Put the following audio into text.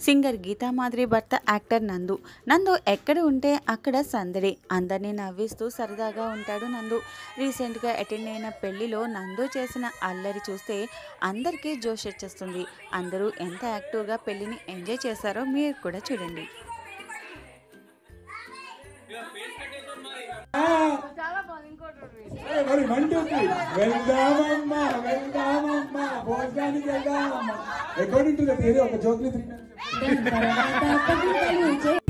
singer Geetha Madhuri భర్త actor నందు నందు ఎక్కడ ఉంటే అక్కడ సందడి అందరినీ నవ్విస్తూ సరదాగా ఉంటాడు నందు రీసెంట్గా అటెండ్ అయిన పెళ్లిలో నందు చేసిన అల్లరి చూస్తే అందరికీ జోష్ వచ్చేస్తుంది అందరూ ఎంత యాక్టివ్గా పెళ్లిని ఎంజాయ్ చేశారో మీరు కూడా చూడండి ఏ, మరి వన్ టూ త్రీ వెళ్దామమ్మా వెళ్దామమ్మా భోజనానికి వెళ్దామమ్మా అకార్డింగ్ టు దట్ ఏదో ఒక జోక్ని త్రీ తర్వాత కవితలు